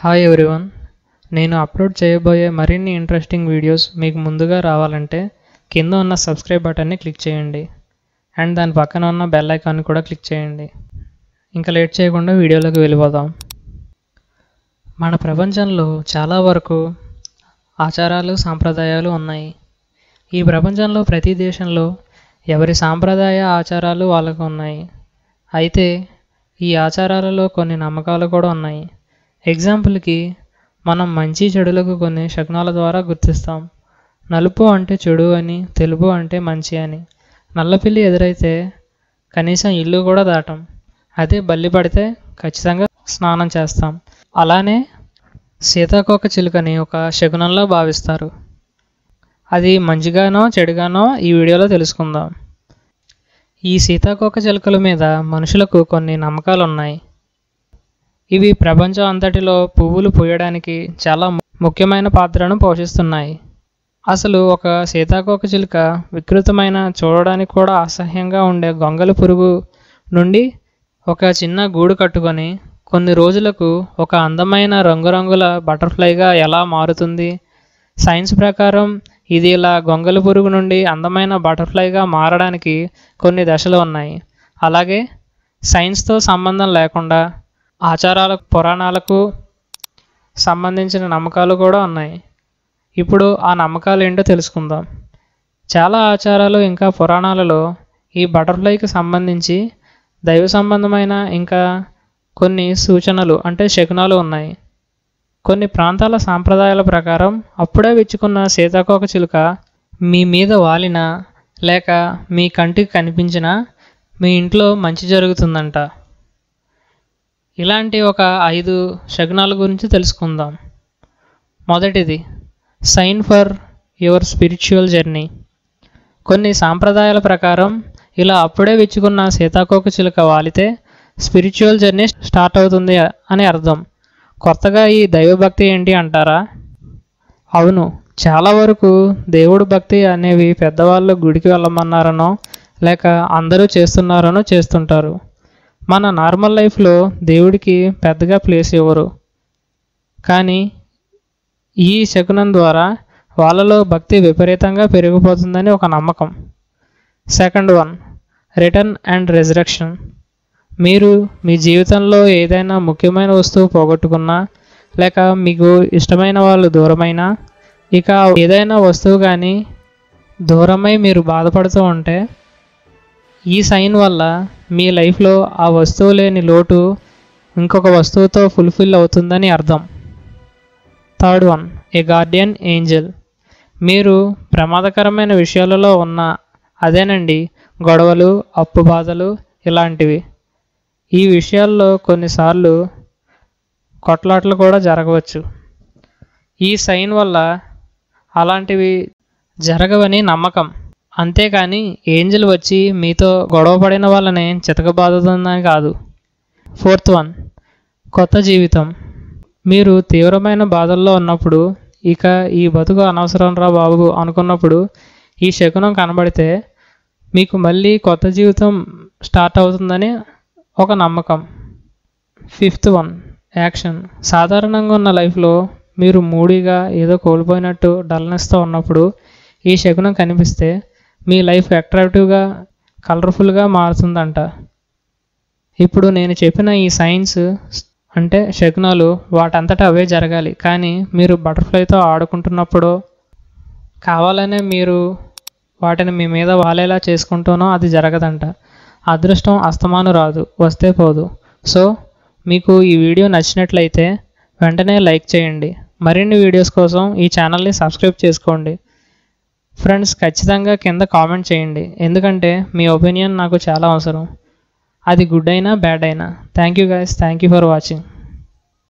hi everyone నేను upload చేయబోయే మరిన్ని ఇంట్రెస్టింగ్ వీడియోస్ మీకు ముందుగా రావాలంటే కింద ఉన్న సబ్స్క్రైబ్ బటన్ని క్లిక్ చేయండి అండ్ దాని పక్కన ఉన్న బెల్ ఐకాన్ని కూడా క్లిక్ చేయండి ఇంకా లేట్ చేయకుండా వీడియోలోకి వెళ్ళిపోదాం మన ప్రపంచంలో చాలా వరకు ఆచారాలు సాంప్రదాయాలు ఉన్నాయి ఈ ప్రపంచంలో ప్రతి దేశంలో ఎవరి సాంప్రదాయ ఆచారాలు వాళ్ళకు ఉన్నాయి అయితే ఈ ఆచారాలలో కొన్ని నమ్మకాలు కూడా ఉన్నాయి ఎగ్జాంపుల్కి మనం మంచి చెడులకు కొన్ని శకునాల ద్వారా గుర్తిస్తాం నలుపు అంటే చెడు అని తెలుపు అంటే మంచి అని నల్లపిల్లి ఎదురైతే కనీసం ఇల్లు కూడా దాటం అదే బల్లి పడితే ఖచ్చితంగా స్నానం చేస్తాం అలానే సీతాకోక చిలుకని ఒక శకునంలో భావిస్తారు అది మంచిగానో చెడుగానో ఈ వీడియోలో తెలుసుకుందాం ఈ సీతాకోక చిలుకల మీద మనుషులకు కొన్ని నమ్మకాలు ఉన్నాయి ఇవి ప్రపంచం అంతటిలో పువ్వులు పూయడానికి చాలా ము- ముఖ్యమైన పాత్రను పోషిస్తున్నాయి అసలు ఒక సీతాకోక చిలుక వికృతమైన చూడడానికి కూడా అసహ్యంగా ఉండే గొంగలి పురుగు నుండి ఒక చిన్న గూడు కట్టుకొని కొన్ని రోజులకు ఒక అందమైన రంగురంగుల బటర్ఫ్లైగా ఎలా మారుతుంది సైన్స్ ప్రకారం ఇది ఇలా గొంగలి పురుగు నుండి అందమైన బటర్ఫ్లైగా మారడానికి కొన్ని దశలు ఉన్నాయి అలాగే సైన్స్తో సంబంధం లేకుండా ఆచారాలకు పురాణాలకు సంబంధించిన నమ్మకాలు కూడా ఉన్నాయి ఇప్పుడు ఆ నమ్మకాలు ఏంటో తెలుసుకుందాం చాలా ఆచారాలు ఇంకా పురాణాలలో ఈ బటర్ఫ్లైకి సంబంధించి దైవ సంబంధమైన ఇంకా కొన్ని సూచనలు అంటే శకునాలు ఉన్నాయి కొన్ని ప్రాంతాల సాంప్రదాయాల ప్రకారం అప్పుడే విచ్చుకున్న సీతాకోక చిలుక మీ మీద వాలిన లేక మీ కంటికి కనిపించిన మీ ఇంట్లో మంచి జరుగుతుందంట ఇలాంటి ఒక ఐదు శకునాల గురించి తెలుసుకుందాం మొదటిది sign for your spiritual journey కొన్ని సాంప్రదాయాల ప్రకారం ఇలా అప్పుడే విచ్చుకున్న సీతాకోక చిలుక వాలితే స్పిరిచువల్ జర్నీ స్టార్ట్ అవుతుంది అని అర్థం కొత్తగా ఈ దైవభక్తి ఏంటి అంటారా అవును చాలా వరకు దేవుడు భక్తి అనేవి పెద్దవాళ్ళు గుడికి వెళ్ళమన్నారనో లేక అందరూ చేస్తున్నారనో చేస్తుంటారు మన నార్మల్ లైఫ్లో దేవుడికి పెద్దగా ప్లేస్ ఇవ్వరు కానీ ఈ శకునం ద్వారా వాళ్ళలో భక్తి విపరీతంగా పెరిగిపోతుందని ఒక నమ్మకం second one return and resurrection మీరు మీ జీవితంలో ఏదైనా ముఖ్యమైన వస్తువు పోగొట్టుకున్నా లేక మీకు ఇష్టమైన వాళ్ళు దూరమైనా ఇక ఏదైనా వస్తువు కానీ దూరమై మీరు బాధపడుతూ ఉంటే ఈ సైన్ వల్ల మీ లైఫ్లో ఆ వస్తువు లేని లోటు ఇంకొక వస్తువుతో ఫుల్ఫిల్ అవుతుందని అర్థం third one a guardian angel మీరు ప్రమాదకరమైన విషయాలలో ఉన్న అదేనండి గొడవలు అప్పు బాధలు ఇలాంటివి ఈ విషయాల్లో కొన్నిసార్లు కొట్లాటలు కూడా జరగవచ్చు ఈ సైన్ వల్ల అలాంటివి జరగవని నమ్మకం అంతేకాని ఏంజల్ వచ్చి మీతో గొడవ పడిన వాళ్ళని చితకబాదుతుందని కాదు ఫోర్త్ వన్ కొత్త జీవితం మీరు తీవ్రమైన బాధల్లో ఉన్నప్పుడు ఇక ఈ బతుకు అనవసరం రా బాబు అనుకున్నప్పుడు ఈ శకునం కనబడితే మీకు మళ్ళీ కొత్త జీవితం స్టార్ట్ అవుతుందని ఒక నమ్మకం ఫిఫ్త్ వన్ యాక్షన్ సాధారణంగా ఉన్న లైఫ్లో మీరు మూడీగా ఏదో కోల్పోయినట్టు డల్నెస్తో ఉన్నప్పుడు ఈ శకునం కనిపిస్తే మీ లైఫ్ అట్రాక్టివ్గా కలర్ఫుల్గా మారుతుందంట ఇప్పుడు నేను చెప్పిన ఈ సైన్స్ అంటే శకునాలు వాటంతటా అవే జరగాలి కానీ మీరు బటర్ఫ్లైతో ఆడుకుంటున్నప్పుడు కావాలనే మీరు వాటిని మీ మీద వాలేలా చేసుకుంటూనో అది జరగదంట అదృష్టం అస్తమాను రాదు వస్తే పోదు సో మీకు ఈ వీడియో నచ్చినట్లయితే వెంటనే లైక్ చేయండి మరిన్ని వీడియోస్ కోసం ఈ ఛానల్ని సబ్స్క్రైబ్ చేసుకోండి ఫ్రెండ్స్ ఖచ్చితంగా కింద కామెంట్ చేయండి ఎందుకంటే మీ ఒపీనియన్ నాకు చాలా అవసరం అది గుడ్ అయినా బ్యాడ్ అయినా thank you guys thank you for watching